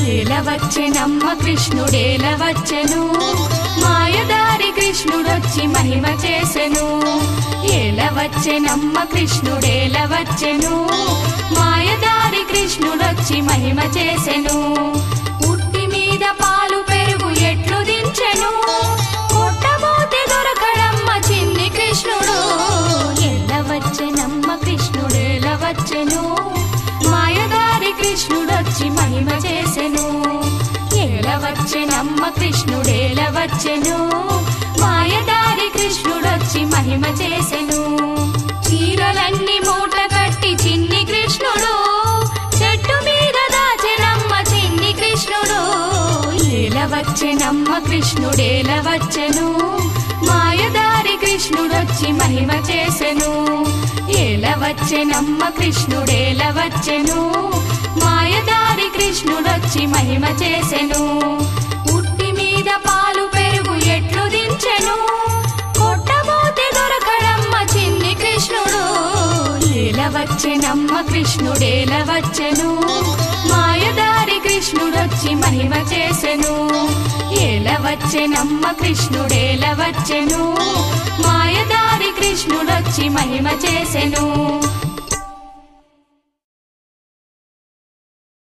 ఏలవచ్చెనమ్మ కృష్ణుడేలవచ్చెను మాయదారి కృష్ణుడొచ్చి మహిమ చేసెను ఏలవచ్చెనమ్మ కృష్ణుడేలవచ్చెను మాయదారి కృష్ణుడొచ్చి మహిమ చేసెను ఉట్టి మీద పాలు పెరుగు ఎట్లు దించెను కొట్టబోతే దొరకడమ్మ చిన్ని కృష్ణుడు ఎల్లవచ్చెనమ్మ కృష్ణుడేలవచ్చెను మాయదారి కృష్ణుడొచ్చి మహిమ చేసెను ఏలవచ్చెనమ్మ కృష్ణుడేలవచ్చెను మాయదారి కృష్ణుడొచ్చి మహిమ చేసెను చీరలన్నీ మూట కట్టి చిన్ని కృష్ణుడు చెట్టు మీద దాచెనమ్మ చిన్ని కృష్ణుడు ఏలవచ్చెనమ్మ కృష్ణుడేలవచ్చెను మాయదారి కృష్ణుడొచ్చి మహిమ చేసెను ఏలవచ్చెనమ్మ కృష్ణుడేలవచ్చెను మాయదారి కృష్ణుడొచ్చి మహిమ చేసెను ఉట్టి మీద పాలు పెరుగు ఎట్లు దించెను కొట్టబోతే దొరకడమ్మ చిన్ని కృష్ణుడు ఏలవచ్చెనమ్మ కృష్ణుడేలవచ్చెను మాయదారి కృష్ణుడొచ్చి మహిమ చేసెను ఏలవచ్చెనమ్మ కృష్ణుడేలవచ్చెను మాయదారి కృష్ణుడొచ్చి మహిమ చేసెను